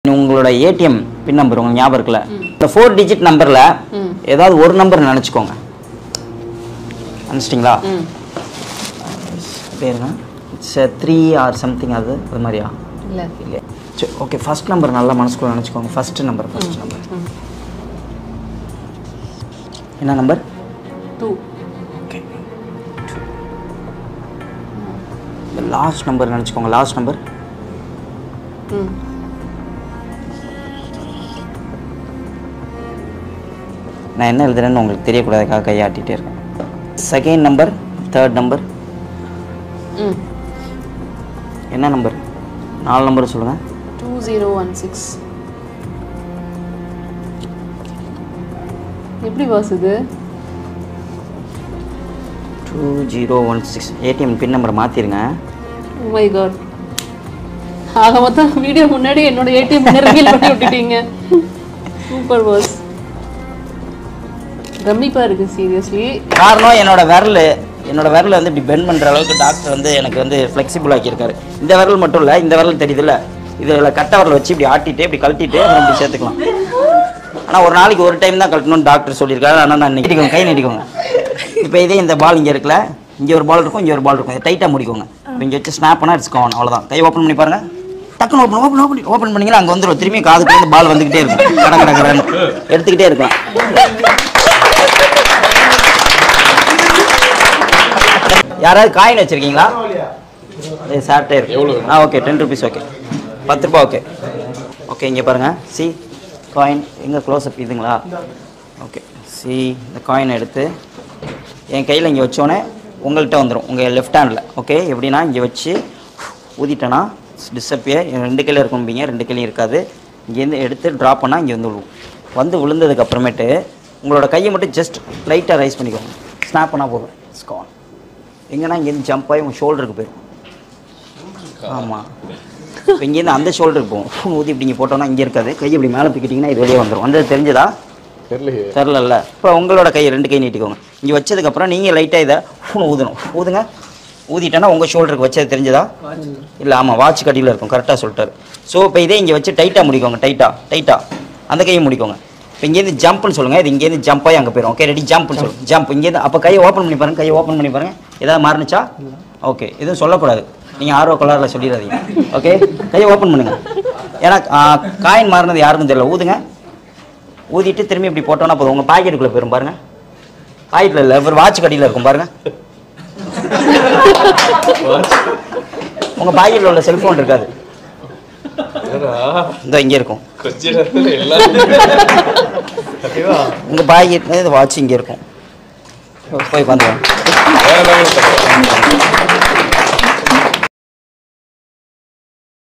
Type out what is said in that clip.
உங்களோட ATM pin number உங்களுக்கு ஞாபகம் இருக்குல்ல இந்த ஃபோர் டிஜிட் நம்பரில் ம். ஏதாவது ஒரு நம்பர் நினச்சிக்கோங்க நினச்சிட்டிங்களா ம் பேருங்க இட்ஸ் த்ரீ ஆர் சம்திங் அது அது மாதிரியா இல்லை இல்லையா சரி ஓகே ஃபர்ஸ்ட் நம்பர் நல்லா மனசுக்குள்ள நினச்சிக்கோங்க ஃபர்ஸ்ட் நம்பர் ஃபர்ஸ்ட் நம்பர் ம் என்ன நம்பர் டூ ஓகே இந்த லாஸ்ட் நம்பர் நினச்சிக்கோங்க லாஸ்ட் நம்பர் ம் நான் என்ன எழுதுறேன்னு உங்களுக்கு தெரியக்கூடாதுக்காக கையாட்டிகிட்டே இருக்கேன் செகண்ட் நம்பர் தேர்ட் நம்பர் ம் என்ன நம்பர் நாலு நம்பர் சொல்லுங்கள் டூ ஜீரோ ஒன் சிக்ஸ் எப்படி பாஸ் இது two zero one six ATM pin number மாற்றிருங்க மை காட் ஆக மொத்தம் வீடியோ முன்னாடி என்னோட ஏடிஎம் ரிவீல் பண்ணி விட்டுட்டீங்க சூப்பர் பாஸ் பிரமிப்பா இருக்கு சீரியஸ்லி காரணம் என்னோட விரல் என்னோட விரல் வந்து இப்படி பெண்ட் பண்ணுற அளவுக்கு டாக்டர் வந்து எனக்கு வந்து ஃப்ளெக்சிபிள் ஆக்கியிருக்காரு இந்த விரல் மட்டும் இல்லை இந்த விரல் தெரியுதுல்ல இதில் கட்டை விரல் வச்சு இப்படி ஆட்டிட்டு இப்படி கழட்டிட்டு அப்புறம் இப்படி சேர்த்துக்கலாம் ஆனால் ஒரு நாளைக்கு ஒரு டைம் தான் கழட்டணும்னு டாக்டர் சொல்லியிருக்காரு ஆனால் நான் நீட்டிக்கோங்க கை நீட்டிக்கோங்க இப்போ இதே இந்த பால் இங்கே இருக்குல்ல இங்கே ஒரு பால் இருக்கும் இங்கே ஒரு பால் இருக்கும் இதை டைட்டாக முடிக்கோங்க இப்போ இங்கே வச்சு ஸ்னாப் பண்ணால் இட்ஸ் கவன் அவ்வளோதான் கை ஓப்பன் பண்ணி பாருங்க டக்குன்னு ஓப்பன் ஓப்பன் ஓப்பன் ஓப்பன் பண்ணிங்கன்னா அங்கே வந்துடும் திரும்பி காதுக்குள்ளே பால் வந்துக்கிட்டே இருக்கும் கட கட கடன்னு எடுத்துக்கிட்டே இருக்கலாம் யாராவது காயின் வச்சிருக்கீங்களா இது சார்ட்டே இருக்கு ஆ ஓகே டென் ருபீஸ் ஓகே பத்து ரூபா ஓகே ஓகே இங்கே பாருங்கள் சி காயின் எங்கே க்ளோஸ்அப் இதுங்களா ஓகே சி இந்த காயினை எடுத்து என் கையில் இங்கே வச்சோன்னே உங்கள்கிட்ட வந்துடும் உங்கள் லெஃப்ட் ஹேண்டில் ஓகே எப்படின்னா இங்கே வச்சு ஊதிட்டேன்னா டிஸ்அப்பியர் ரெண்டு கையில் இருக்கும்பீங்க ரெண்டு கையிலையும் இருக்காது இங்கேருந்து எடுத்து ட்ராப் பண்ணால் இங்கே வந்து விழுவும் வந்து விழுந்ததுக்கு அப்புறமேட்டு உங்களோட கையை மட்டும் ஜஸ்ட் லைட்டாக ரைஸ் பண்ணிக்கோங்க ஸ்னாப் பண்ணால் போதும் ஸ்கான் எங்கன்னா இங்கேருந்து ஜம்ப் ஆகி உங்கள் ஷோல்டருக்கு போயிடும் ஆமாம் இப்போ இங்கேருந்து அந்த ஷோல்டருக்கு போகும் ஃபோன் ஊதி இப்படி இங்கே போட்டோன்னா இங்கே இருக்காது கை இப்படி மேலே தூக்கிட்டிங்கன்னா இது வெளியே வந்துடும் வந்தது தெரிஞ்சதா தெரியலையே தெரிலல்ல இப்போ உங்களோட கை ரெண்டு கை நீட்டிக்கோங்க இங்கே வச்சதுக்கப்புறம் நீங்கள் லைட்டாக இதை ஃபோன் ஊதணும் ஊதுங்க ஊதிட்டேன்னா உங்கள் ஷோல்டருக்கு வச்சது தெரிஞ்சதா இல்லை ஆமாம் வாட்ச் கடியில் இருக்கும் கரெக்டாக சொல்லிட்டாரு ஸோ இப்போ இதே இங்கே வச்சு டைட்டாக முடிக்கோங்க டைட்டாக டைட்டாக அந்த கையை முடிக்கோங்க இப்போ இங்கேருந்து ஜம்ப்னு சொல்லுங்கள் இது இங்கேருந்து ஜம்ப் ஆகி அங்கே போயிடும் ஓகே ரெடி ஜம்ப்னு சொல்லுங்க ஜம்ப் இங்கேருந்து அப்போ கையை ஓப்பன் பண்ணி பாருங்க கையை ஓப்பன் பண்ணி பாருங்க ஏதாவது மாறுனுச்சா ஓகே எதுவும் சொல்லக்கூடாது நீங்கள் ஆர்வ கலரில் சொல்லிடாதீங்க ஓகே கையை ஓப்பன் பண்ணுங்க ஏன்னா காயின் மாறினது யாருக்கும் தெரியல ஊதுங்க ஊதிட்டு திரும்பி இப்படி போட்டோன்னா போதும் உங்கள் பாக்கெட்டுக்குள்ளே போயிடும் பாருங்க பாக்கெட்டில் இல்லை ஒரு வாட்ச் கடியில் இருக்கும் பாருங்க உங்கள் பாக்கெட்டில் உள்ள செல்ஃபோன் இருக்காது இந்த இங்கே இருக்கும் கொஞ்ச நேரத்துல எல்லாம் ஓகேவா உங்கள் பாக்கெட் வாட்ச் இங்கே இருக்கும் போய் உட்காந்துருவாங்க வேற level பண்ணுறோம்